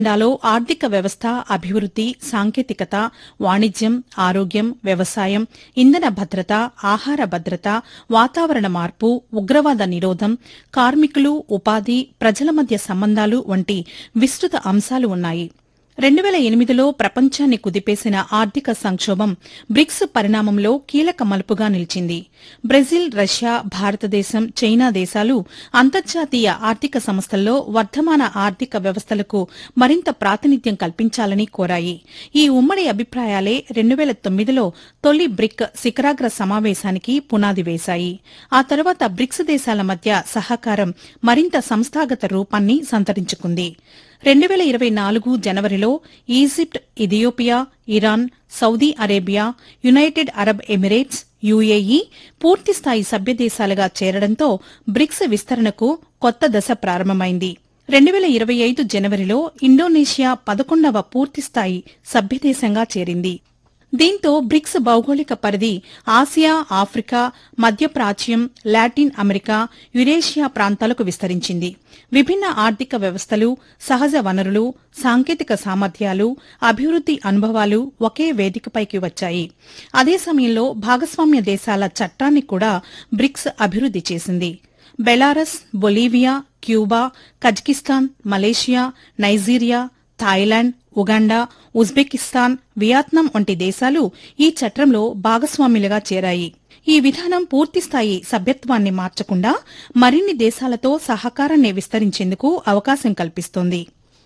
ఇండియాలో ఆర్థిక వ్యవస్థ అభివృద్ది సాంకేతికత వాణిజ్యం ఆరోగ్యం వ్యవసాయం ఇంధన భద్రత ఆహార భద్రత వాతావరణ మార్పు ఉగ్రవాద నిరోధం కార్మికులు ఉపాధి ప్రజల మధ్య సంబంధాలు వంటి విస్తృత అంశాలు ఉన్నాయి రెండు వేల ఎనిమిదిలో ప్రపంచాన్ని కుదిపేసిన ఆర్థిక సంక్షోభం బ్రిక్స్ పరిణామంలో కీలక మలుపుగా నిలిచింది బ్రెజిల్ రష్యా భారతదేశం చైనా దేశాలు అంతర్జాతీయ ఆర్థిక సంస్థల్లో వర్ధమాన ఆర్థిక వ్యవస్థలకు మరింత ప్రాతినిధ్యం కల్పించాలని కోరాయి ఈ ఉమ్మడి అభిప్రాయాలే రెండు వేల తొమ్మిదిలో తొలి బ్రిక్ శిఖరాగ్ర సమావేశానికి పునాది వేశాయి ఆ తర్వాత బ్రిక్స్ దేశాల మధ్య సహకారం మరింత సంస్థాగత రూపాన్ని సంతరించుకుంది రెండు వేల ఇరవై నాలుగు జనవరిలో Egypt Ethiopia Iran Saudi Arabia United Arab Emirates UAE పూర్తిస్థాయి సభ్యదేశాలుగా చేరడంతో బ్రిక్స్ విస్తరణకు కొత్త దశ ప్రారంభమైంది రెండు వేల ఇరవై ఐదు జనవరిలో ఇండోనేషియా పదకొండవ పూర్తిస్థాయి సభ్యదేశంగా చేరింది దీంతో బ్రిక్స్ భౌగోళిక పరిధి ఆసియా ఆఫ్రికా మధ్యప్రాచ్యం లాటిన్ అమెరికా యురేషియా ప్రాంతాలకు విస్తరించింది విభిన్న ఆర్థిక వ్యవస్థలు సహజ వనరులు సాంకేతిక సామర్థ్యాలు అభివృద్ది అనుభవాలు ఒకే వేదికపైకి వచ్చాయి అదే సమయంలో భాగస్వామ్య దేశాల చట్టాన్ని కూడా బ్రిక్స్ అభివృద్ది చేసింది Belarus Bolivia Cuba Kazakhstan Malaysia Nigeria Thailand Uganda Uzbekistan Vietnam వంటి దేశాలు ఈ చట్రంలో భాగస్వాములుగా చేరాయి ఈ విధానం పూర్తిస్థాయి సభ్యత్వాన్ని మార్చకుండా మరిన్ని దేశాలతో సహకారాన్ని విస్తరించేందుకు అవకాశం కల్పిస్తోంది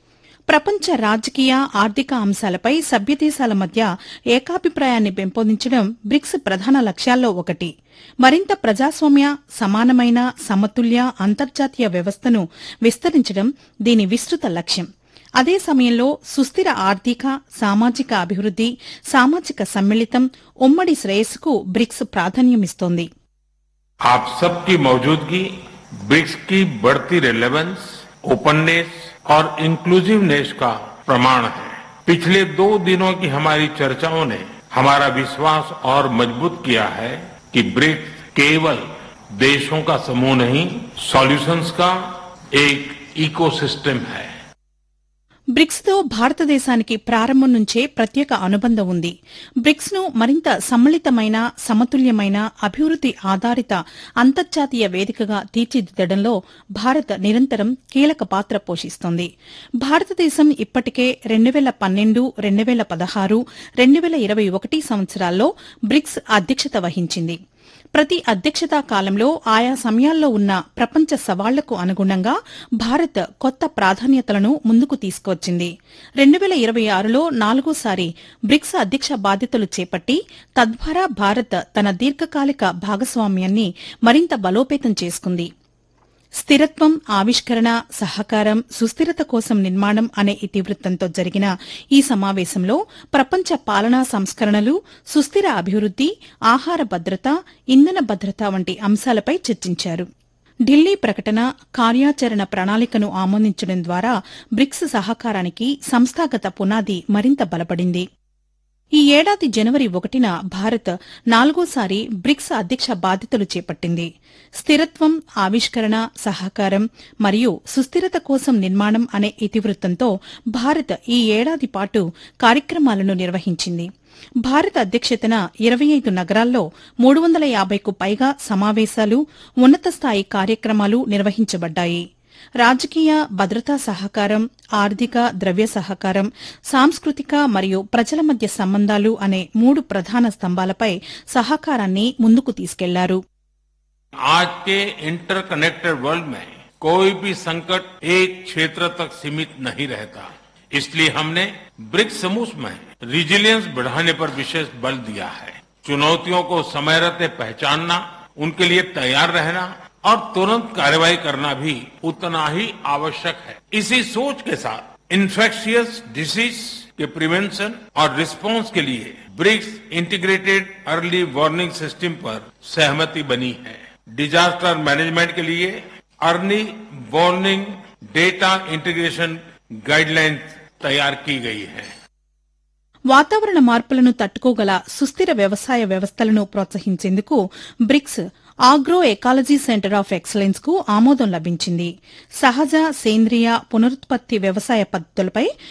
ప్రపంచ రాజకీయ ఆర్థిక అంశాలపై సభ్యదేశాల మధ్య ఏకాభిప్రాయాన్ని పెంపొందించడం బ్రిక్స్ ప్రధాన లక్ష్యాల్లో ఒకటి మరింత ప్రజాస్వామ్య సమానమైన సమతుల్య అంతర్జాతీయ వ్యవస్థను విస్తరించడం దీని విస్తృత లక్ష్యం అదే సమయంలో సుస్థిర ఆర్థిక సామాజిక అభివృద్ది సామాజిక సమ్మిళితం ఉమ్మడి శ్రేయస్సుకు బ్రిక్స్ ప్రాధాన్యమిస్తోంది आप सबकी मौजूदगी ब्रिक्स की बढ़ती रेलेवेंस ओपननेस और इंक्लूसिवनेस का प्रमाण है पिछले दो दिनों की हमारी चर्चाओं ने हमारा विश्वास और मजबूत किया है कि ब्रिक्स केवल देशों का समूह नहीं सॉल्यूशंस का एक इकोसिस्टम है బ్రిక్స్ తో భారతదేశానికి ప్రారంభం నుంచే ప్రత్యేక అనుబంధం ఉంది బ్రిక్స్ ను మరింత సమ్మిళితమైన సమతుల్యమైన అభివృద్ది ఆధారిత అంతర్జాతీయ వేదికగా తీర్చిదిద్దడంలో భారత్ నిరంతరం కీలక పాత్ర పోషిస్తోంది భారతదేశం ఇప్పటికే రెండు వేల పన్నెండు రెండు వేల పదహారు రెండు వేల ఇరవై ఒకటి సంవత్సరాల్లో బ్రిక్స్ అధ్యక్షత వహించింది ప్రతి అధ్యక్షతా కాలంలో ఆయా సమయాల్లో ఉన్న ప్రపంచ సవాళ్లకు అనుగుణంగా భారత్ కొత్త ప్రాధాన్యతలను ముందుకు తీసుకువచ్చింది రెండు వేల ఇరవై ఆరులో నాలుగోసారి బ్రిక్స్ అధ్యక్ష బాధ్యతలు చేపట్టి తద్వారా భారత్ తన దీర్ఘకాలిక భాగస్వామ్యాన్ని మరింత బలోపేతం చేసుకుంది స్థిరత్వం ఆవిష్కరణ సహకారం సుస్థిరత కోసం నిర్మాణం అనే ఇతివృత్తంతో జరిగిన ఈ సమావేశంలో ప్రపంచ పాలనా సంస్కరణలు సుస్థిర అభివృద్ది ఆహార భద్రత ఇంధన భద్రత వంటి అంశాలపై చర్చించారు ఢిల్లీ ప్రకటన కార్యాచరణ ప్రణాళికను ఆమోదించడం ద్వారా బ్రిక్స్ సహకారానికి సంస్థాగత పునాది మరింత బలపడింది ఈ ఏడాది జనవరి ఒకటిన భారత్ నాలుగోసారి బ్రిక్స్ అధ్యక్ష బాధ్యతలు చేపట్టింది స్థిరత్వం ఆవిష్కరణ సహకారం మరియు సుస్థిరత కోసం నిర్మాణం అనే ఇతివృత్తంతో భారత్ ఈ ఏడాది పాటు కార్యక్రమాలను నిర్వహించింది భారత అధ్యక్షతన ఇరవై ఐదు నగరాల్లో మూడు వందల యాభైకు పైగా సమావేశాలు ఉన్నత స్థాయి కార్యక్రమాలు నిర్వహించబడ్డాయి రాజకీయ భద్రతా సహకారం ఆర్థిక ద్రవ్య సహకారం సాంస్కృతిక మరియు ప్రజల మధ్య సంబంధాలు అనే మూడు ప్రధాన స్తంభాలపై సహకారాన్ని ముందుకు తీసుకెళ్లారు आज के इंटरकनेक्टेड वर्ल्ड में कोई भी संकट एक क्षेत्र तक सीमित नहीं रहता इसलिए हमने ब्रिक्स समूह में रिजिलियंस बढ़ाने पर विशेष बल दिया है चुनौतियों को समय रहते पहचानना उनके लिए तैयार रहना और तुरंत कार्रवाई करना भी उतना ही आवश्यक है इसी सोच के साथ इन्फेक्शियस डिसीज के प्रिवेंशन और रिस्पांस के लिए BRICS integrated early warning system पर सहमति बनी है डिजास्टर मैनेजमेंट के लिए early warning data integration guidelines तैयार की गई है వాతావరణ మార్పులను తట్టుకోగల సుస్థిర వ్యవసాయ వ్యవస్థలను ప్రోత్సహించేందుకు BRICS agro ecology centre of excellence కు ఆమోదం లభించింది సహజ సేంద్రియ పునరుత్పత్తి వ్యవసాయ పద్దతులపై